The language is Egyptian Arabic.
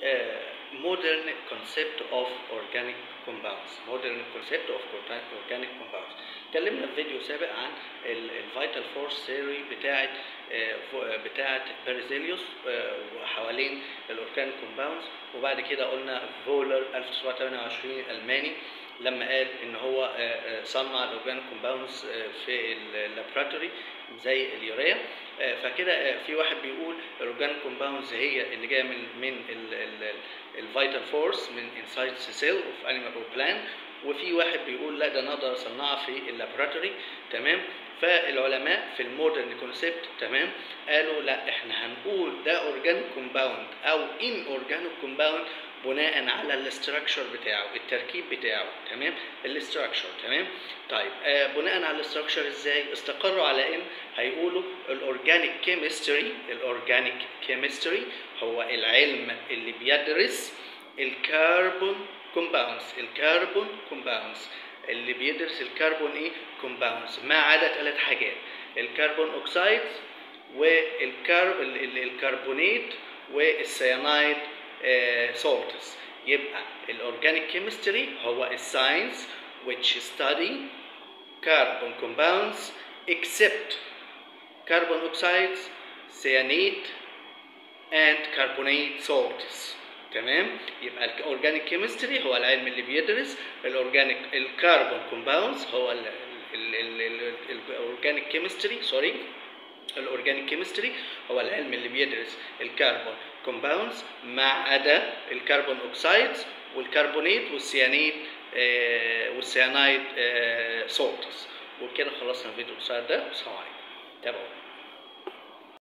modern concept of organic compounds modern concept of organic compounds اتكلمنا في فيديو سابق عن الفيتال فورس ثيوري بتاعه بتاعه بيرزيليوس وحوالين الاورجانيك كومباوندز وبعد كده قلنا فولر 1928 الماني لما قال ان هو صنع الاورجانيك كومباوندز في اللابراتوري زي اليوريا فكده في واحد بيقول الاورجانيك كومباوندز هي اللي جايه من من الفيتال فورس من انسايد سيل اوف انيمال اور بلان وفي واحد بيقول لا ده انا اقدر اصنعها في اللابراتوري تمام فالعلماء في المودرن كونسبت تمام قالوا لا احنا هنقول ده اورجانيك كومباوند او ان اورجانيك كومباوند بناء على الاستراكشر بتاعه التركيب بتاعه تمام الاستراكشر تمام طيب آه بناء على الاستراكشر ازاي استقروا على ان هيقولوا الاورجانيك كيمستري الاورجانيك كيمستري هو العلم اللي بيدرس الكربون كومباوندز الكربون كومباوندز اللي بيدرس الكربون ايه كومباوندز ما عدا ثلاث حاجات الكربون اوكسايدز والكربونيت والسيانايد سولتس يبقى الاورجانيك كيمستري هو الساينس which study carbon compounds except carbon oxides cyanate and carbonate salts تمام يبقى الاورجانيك كيمستري هو العلم اللي بيدرس الاورجانيك الكربون كومباوندز هو الاورجانيك كيمستري سوري الاورجانيك كيمستري هو العلم اللي بيدرس الكربون كومباوندز ما عدا الكربون اوكسايدز والكربونيت والسيانيد آه والسيانايد آه سولتس وكده خلصنا الفيديو القصير ده والسلام عليكم تابعوا